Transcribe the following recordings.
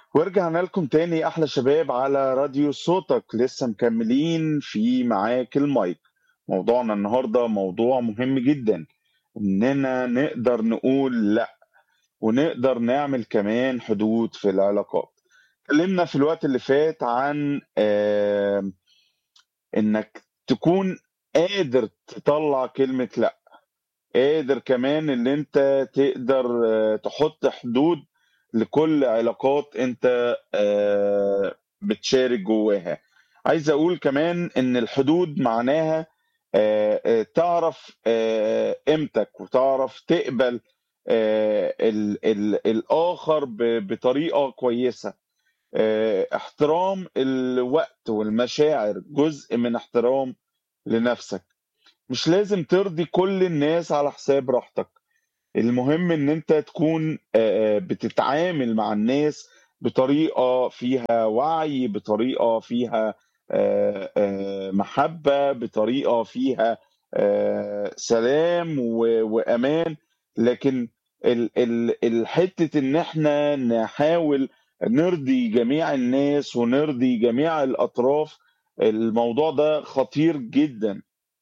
ورجعنا لكم تاني أحلى شباب على راديو صوتك لسه مكملين في معاك المايك موضوعنا النهاردة موضوع مهم جدا إننا نقدر نقول لأ ونقدر نعمل كمان حدود في العلاقات اتكلمنا في الوقت اللي فات عن آه إنك تكون قادر تطلع كلمة لأ قادر كمان ان انت تقدر آه، تحط حدود لكل علاقات انت آه، بتشارك جواها عايز اقول كمان ان الحدود معناها آه، آه، تعرف آه، قيمتك وتعرف تقبل آه، ال- ال- الاخر ب- بطريقة كويسة آه، احترام الوقت والمشاعر جزء من احترام لنفسك مش لازم ترضي كل الناس على حساب راحتك المهم ان انت تكون آه، آه، بتتعامل مع الناس بطريقة فيها وعي بطريقة فيها آه، آه، محبة بطريقة فيها آه، سلام و- وأمان لكن ال- ال- الحتة ان احنا نحاول نرضي جميع الناس ونرضي جميع الأطراف الموضوع ده خطير جدا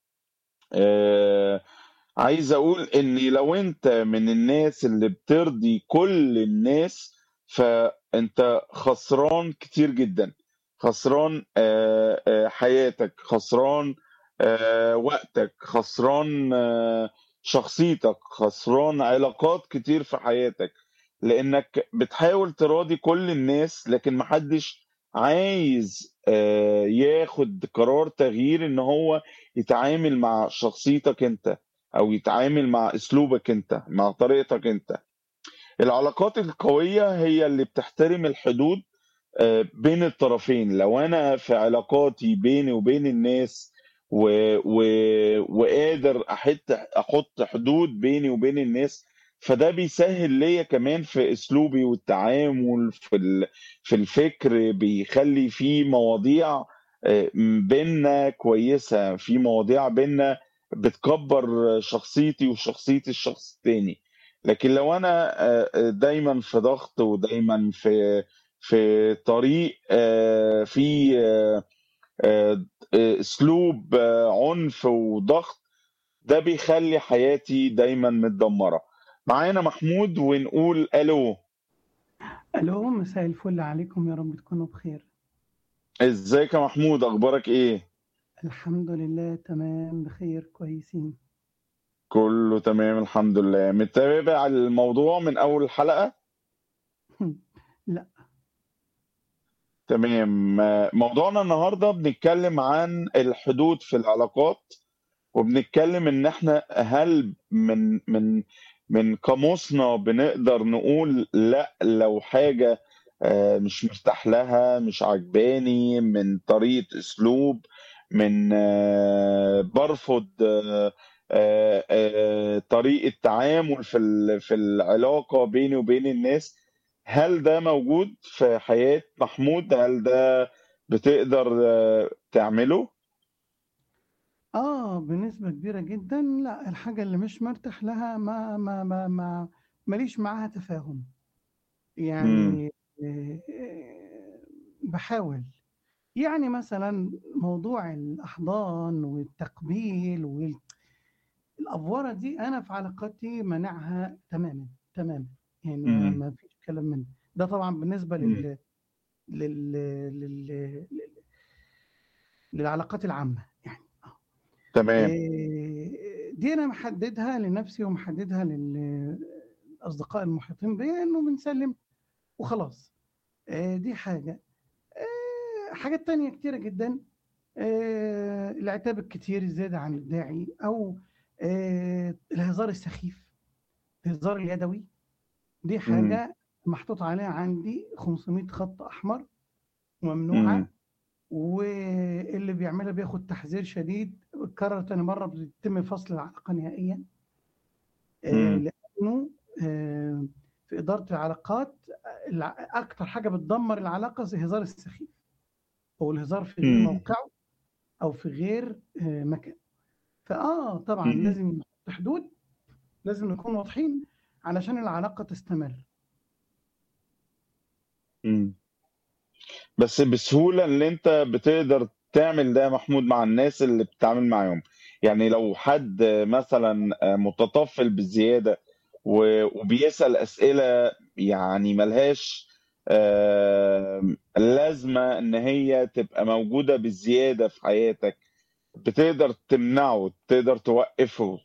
آه، عايز اقول ان لو انت من الناس اللي بترضي كل الناس فانت خسران كتير جدا خسران آه، آه، حياتك خسران آه، وقتك خسران آه، شخصيتك خسران علاقات كتير في حياتك لانك بتحاول تراضي كل الناس لكن محدش عايز آه، ياخد قرار تغيير ان هو يتعامل مع شخصيتك انت او يتعامل مع اسلوبك انت مع طريقتك انت العلاقات القوية هي اللي بتحترم الحدود آه، بين الطرفين لو انا في علاقاتي بيني وبين الناس و... و... وقادر احط احط حدود بيني وبين الناس فده بيسهل ليا كمان في اسلوبي والتعامل في ال... في الفكر بيخلي في مواضيع آه، بينا كويسة في مواضيع بينا بتكبر شخصيتي وشخصية الشخص التاني لكن لو انا آه، آه، دايما في ضغط ودايما في في طريق آه، في آه، آه، آه، اسلوب آه، عنف وضغط ده بيخلي حياتي دايما متدمرة معانا محمود ونقول الو الو مساء الفل عليكم يا رب تكونوا بخير ازيك يا محمود اخبارك ايه الحمد لله تمام بخير كويسين كله تمام الحمد لله متابع الموضوع من اول الحلقة لا تمام آه، موضوعنا النهاردة بنتكلم عن الحدود في العلاقات وبنتكلم ان احنا هل من من من قاموسنا بنقدر نقول لا لو حاجة آه، مش مرتاح لها مش عجباني من طريقة اسلوب من آه، برفض آه، آه، آه، طريقة تعامل في ال- في العلاقة بيني وبين الناس هل ده موجود في حياة محمود هل ده بتقدر آه، تعمله؟ اه بنسبة كبيرة جدا لا الحاجة اللي مش مرتاح لها ما ما ما ما ماليش معاها تفاهم مم. يعني آه، آه، بحاول يعني مثلا موضوع الأحضان والتقبيل والأفورة دي أنا في علاقاتي منعها تماما تماما يعني ما مم. ما فيش كلام من ده ده طبعا بالنسبة مم. لل لل لل لل- للعلاقات العامة يعني آه. تمام إيه، دي أنا محددها لنفسي ومحددها للأصدقاء المحيطين بيا إنه بنسلم وخلاص إيه، دي حاجة إيه، حاجات تانية كتيرة جدا إيه، العتاب الكتير الزيادة عن الداعي أو إيه، الهزار السخيف الهزار اليدوي دي مم. حاجة محطوط عليها عندي 500 خط أحمر وممنوعة مم. واللي بيعملها بياخد تحذير شديد اتكرر تاني مرة بيتم فصل العلاقة نهائيا آه، مم. لأنه آه، في إدارة العلاقات الع- أكتر حاجة بتدمر العلاقة زي الهزار السخيف أو الهزار في غير مم. موقعه أو في غير آه، مكانه فآه طبعا مم. لازم نحط حدود لازم نكون واضحين علشان العلاقة تستمر إمم. بس بسهولة اللي أنت بتقدر تعمل ده يا محمود مع الناس اللي بتتعامل معاهم، يعني لو حد مثلًا آآ متطفل بزيادة و وبيسأل أسئلة يعني ما لهاش آمم لازمة إن هي تبقى موجودة بزيادة في حياتك، بتقدر تمنعه، تقدر توقّفه.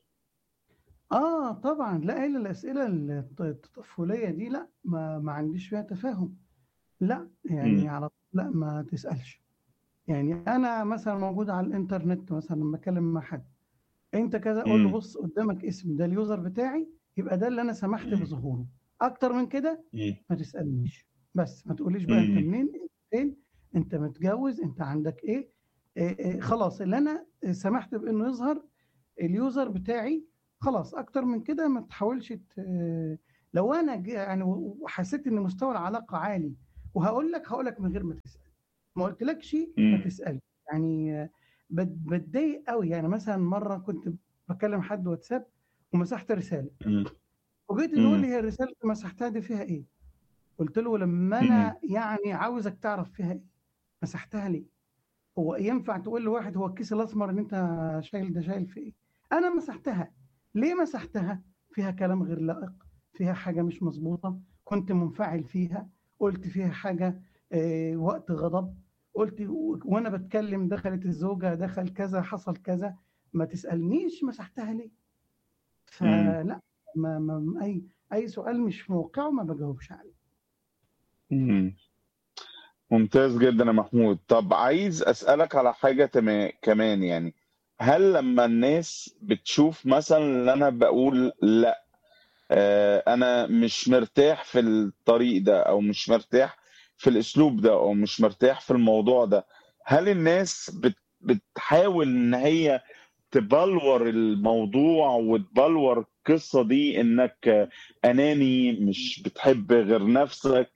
آه طبعًا، لأ إلا الأسئلة الت التطفلية دي لأ، ما ما عنديش فيها تفاهم، لأ، يعني إمم. على طول لأ ما تسألش. يعني أنا مثلًا موجود على الإنترنت مثلًا لمّا أتكلم مع حد، أنت كذا أقول له إمم. بُص قدامك اسم ده الuser بتاعي، يبقى ده اللي أنا سمحت إمم. بظهوره، أكتر من كده إمم. ما تسألنيش، بس ما تقوليش بقى أنت إمم. منين، أنت فين، أنت متجوز، أنت عندك إيه، آآ آآ خلاص اللي أنا سمحت بإنه يظهر الuser بتاعي خلاص، أكتر من كده ما تحاولش ت لو أنا ج يعني و وحسيت إن مستوى العلاقة عالي وهاقول لك، هاقول لك من غير ما تسأل، ما قُلتلكش ما إمم. تسألش، يعني بات باتضايق أوي، يعني مثلًا مرّة كنت باكلم حد واتساب ومسحت رسالة، إمم. فوجئت إنه يقول لي: إمم. "هي الرسالة اللي مسحتها دي فيها إيه؟" قُلت له: "لمّا إمم. أنا يعني عاوزك تعرف فيها إيه، مسحتها ليه؟ هو ينفع تقول لواحد هو الكيس الأسمر اللي أنت شايل ده شايل فيه إيه؟ أنا مسحتها، ليه مسحتها؟ فيها كلام غير لائق، فيها حاجة مش مضبوطة، كنت منفعل فيها، قُلت فيها حاجة آآ وقت غضب، قُلت و وأنا باتكلم دخلت الزوجة، دخل كذا، حصل كذا، ما تسألنيش مسحتها ليه." إمم. فلأ، ما ما أي أي سؤال مش في موقعه ما باجاوبش عليه. إمم. ممتاز جدًا يا محمود. طب عايز أسألك على حاجة تما كمان يعني، هل لمّا الناس بتشوف مثلًا إن أنا باقول لأ، آآ أنا مش مرتاح في الطريق ده أو مش مرتاح في الأسلوب ده أو مش مرتاح في الموضوع ده، هل الناس بت بتحاول إن هي تبلور الموضوع وتبلور القصة دي إنك أناني، مش بتحب غير نَفْسك،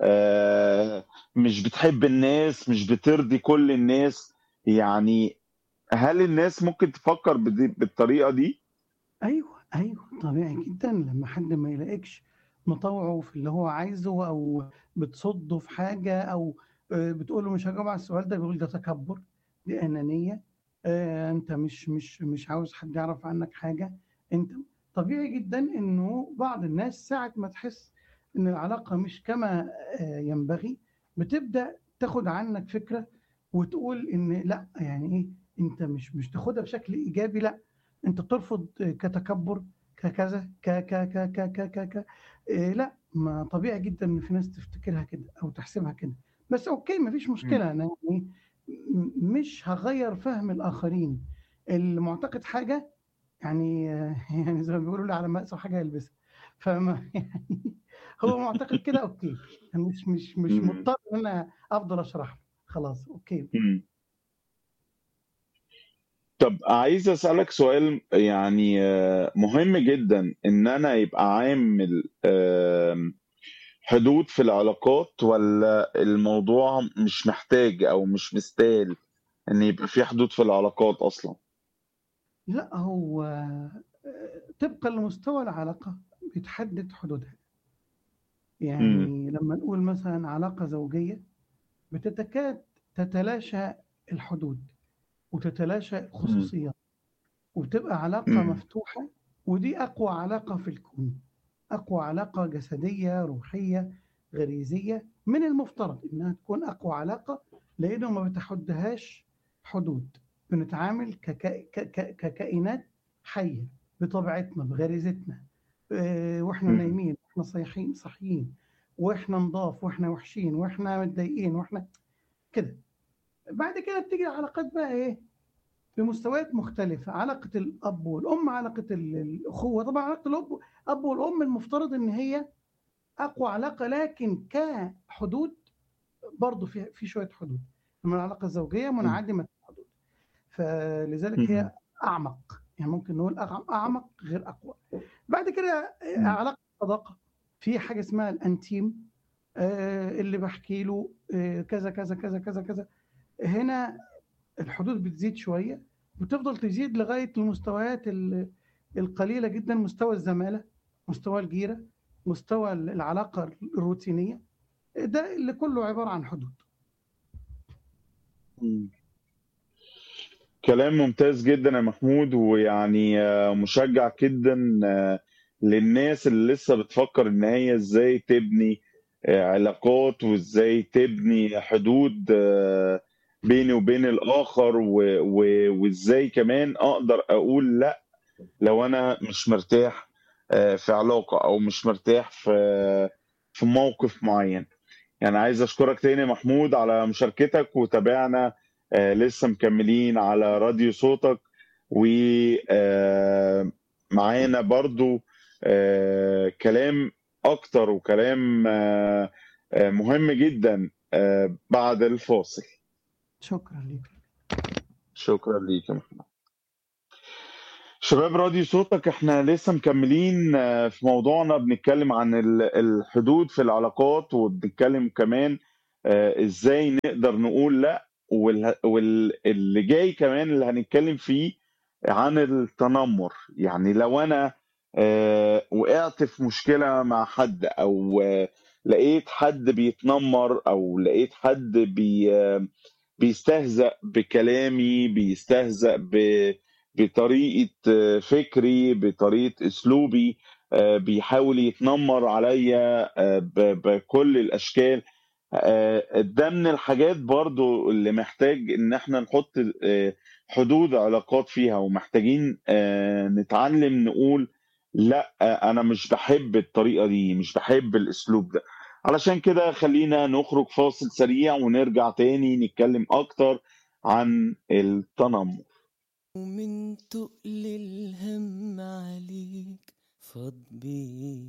آآ مش بتحب الناس، مش بترضي كل الناس، يعني هل الناس ممكن تفكّر بدي بالطريقة دي؟ أيوه، أيوه، طبيعي جدًا لمّا حد ما يلاقيكش مطاوعه في اللي هو عايزه أو بتصُدّه في حاجة أو آآ بتقول له مش هاجاوب على السؤال ده، بيقول ده تكبُّر، دي أنانية، آآ أنت مش مش مش عاوز حد يعرف عنّك حاجة، أنت طبيعي جدًا إنه بعض الناس ساعة ما تحس إن العلاقة مش كما آآ ينبغي، بتبدأ تاخُد عنّك فكرة وتقول إن لأ، يعني إيه، أنت مش مش تاخدها بشكل إيجابي لأ، أنت ترفض كتكبُّر، ككذا، ك ك ك ك ك ك ك آآ لأ، ما طبيعي جدًا إن في ناس تفتكرها كده أو تحسبها كده، بس أوكي ما فيش إمم. مشكلة، أنا يعني م مش هاغيّر فهم الآخرين، اللي مُعتقد حاجة يعني يعني زي ما بيقولوا اللي على مقاسه حاجة يلبسها، فما يعني هو مُعتقد كده أوكي، أنا مش مش مش إمم. مضطر إن أنا أفضل أشرح له، خلاص أوكي. إمم. طب عايز أسألك سؤال يعني مهم جدًا، إن أنا يبقى عامل آمم حدود في العلاقات والّا الموضوع مش محتاج أو مش مستاهل إن يبقى في حدود في العلاقات أصلًا؟ لأ، هو آآ طبقًا لمستوى العلاقة بتحدد حدودها. إمم. يعني لمّا نقول مثلًا علاقة زوجية، بتتكاد تتلاشى الحدود، وتتلاشى إمم. الخصوصيات، وبتبقى علاقة إمم. مفتوحة، ودي أقوى علاقة في الكون، أقوى علاقة جسدية، روحية، غريزية، من المفترض إنها تكون أقوى علاقة، لإنه ما بتحدّهاش حدود، بنتعامل كك ك ك ككائنات حية بطبيعتنا، بغريزتنا، آآ وإحنا إمم. نايمين، وإحنا صايحين صاحيين، وإحنا نضاف، وإحنا وحشين، وإحنا متضايقين، وإحنا كده. بعد كده بتيجي العلاقات بقى إيه، بمستويات مختلفة، علاقة الأب والأم، علاقة ال الأخوة، طبعًا علاقة الأب الأب والأم المفترض إن هي أقوى علاقة، لكن كحدود برضه في في شوية حدود، أمّا العلاقة الزوجية إمم. منعدمة الحدود، فلذلك إمم. هي أعمق، يعني ممكن نقول أعم أعمق غير أقوى. بعد كده آآ إمم. علاقة الصداقة، في حاجة اسمها الأنتيم، آآ اللي باحكي له آآ كذا، كذا، كذا، كذا، كذا، هنا الحدود بتزيد شوية، وتفضل تزيد لغاية المستويات ال القليلة جدًا، مستوى الزمالة، مستوى الجيرة، مستوى ال العلاقة الروتينية، ده اللي كله عبارة عن حدود مم. كلام ممتاز جدا يا محمود ويعني آه، مشجع جدا آه، للناس اللي لسه بتفكر ان هي ازاي تبني آه، علاقات وازاي تبني حدود آه، بيني وبين الاخر و- و- وازاي كمان اقدر اقول لا لو انا مش مرتاح آه، في علاقة او مش مرتاح في في موقف معين يعني عايز اشكرك تاني يا محمود على مشاركتك وتابعنا آه لسه مكملين على راديو صوتك ومعانا برضو آه كلام اكتر وكلام آه آه مهم جدا آه بعد الفاصل شكرا ليك شكرا ليك يا محمود شباب راديو صوتك احنا لسه مكملين آه، في موضوعنا بنتكلم عن ال- الحدود في العلاقات وبنتكلم كمان آه، ازاي نقدر نقول لا واللي جاي كمان اللي هنتكلم فيه عن التنمر يعني لو انا آه، وقعت في مشكلة مع حد او آه، لقيت حد بيتنمر او لقيت حد بي آه، بيستهزأ بكلامي بيستهزأ ب بطريقة آه، فكري بطريقة أسلوبي آه، بيحاول يتنمر عليا آه، ب- بكل الأشكال آه، ده من الحاجات برضو اللي محتاج إن احنا نحط آه، حدود علاقات فيها ومحتاجين آه، نتعلم نقول لا آه، أنا مش بحب الطريقة دي مش بحب الأسلوب ده علشان كده خلينا نخرج فاصل سريع ونرجع تاني نتكلم أكتر عن التنمر ومن تقل الهم عليك فاض بيك